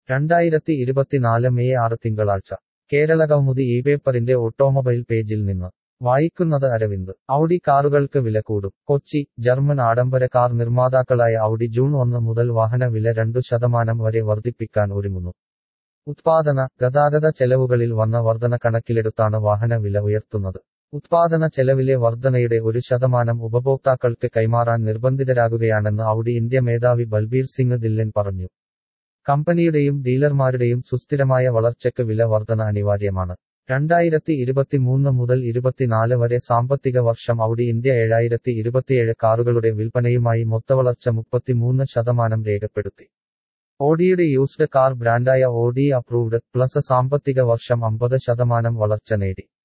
രണ്ടായിരത്തി ഇരുപത്തിനാല് മെയ് ആറ് തിങ്കളാഴ്ച കേരള കൗമുദി ഈ പേപ്പറിന്റെ ഓട്ടോമൊബൈൽ പേജിൽ നിന്ന് വായിക്കുന്നത് അരവിന്ദ് ഔഡി കാറുകൾക്ക് വില കൂടും കൊച്ചി ജർമ്മൻ ആഡംബര കാർ നിർമ്മാതാക്കളായ ഔഡി ജൂൺ ഒന്ന് മുതൽ വാഹന വില രണ്ടു ശതമാനം വരെ വർദ്ധിപ്പിക്കാൻ ഒരുങ്ങുന്നു ഉത്പാദന ഗതാഗത ചെലവുകളിൽ വന്ന വർധന കണക്കിലെടുത്താണ് വാഹന വില ഉയർത്തുന്നത് ഉത്പാദന ചെലവിലെ വർധനയുടെ ഒരു ശതമാനം ഉപഭോക്താക്കൾക്ക് കൈമാറാൻ നിർബന്ധിതരാകുകയാണെന്ന് ഔഡി ഇന്ത്യ മേധാവി ബൽബീർ സിംഗ് ദില്ലൻ പറഞ്ഞു കമ്പനിയുടെയും ഡീലർമാരുടെയും സുസ്ഥിരമായ വളർച്ചയ്ക്ക് വില വർധന അനിവാര്യമാണ് രണ്ടായിരത്തി ഇരുപത്തിമൂന്ന് മുതൽ ഇരുപത്തിനാല് വരെ സാമ്പത്തിക വർഷം ഔഡി ഇന്ത്യ ഏഴായിരത്തി ഇരുപത്തിയേഴ് കാറുകളുടെ വിൽപ്പനയുമായി മൊത്തവളർച്ച മുപ്പത്തിമൂന്ന് ശതമാനം രേഖപ്പെടുത്തി ഓഡിയുടെ യൂസ്ഡ് കാർ ബ്രാൻഡായ ഓഡി അപ്രൂവ്ഡ് പ്ലസ് സാമ്പത്തിക വർഷം അമ്പത് ശതമാനം വളർച്ച നേടി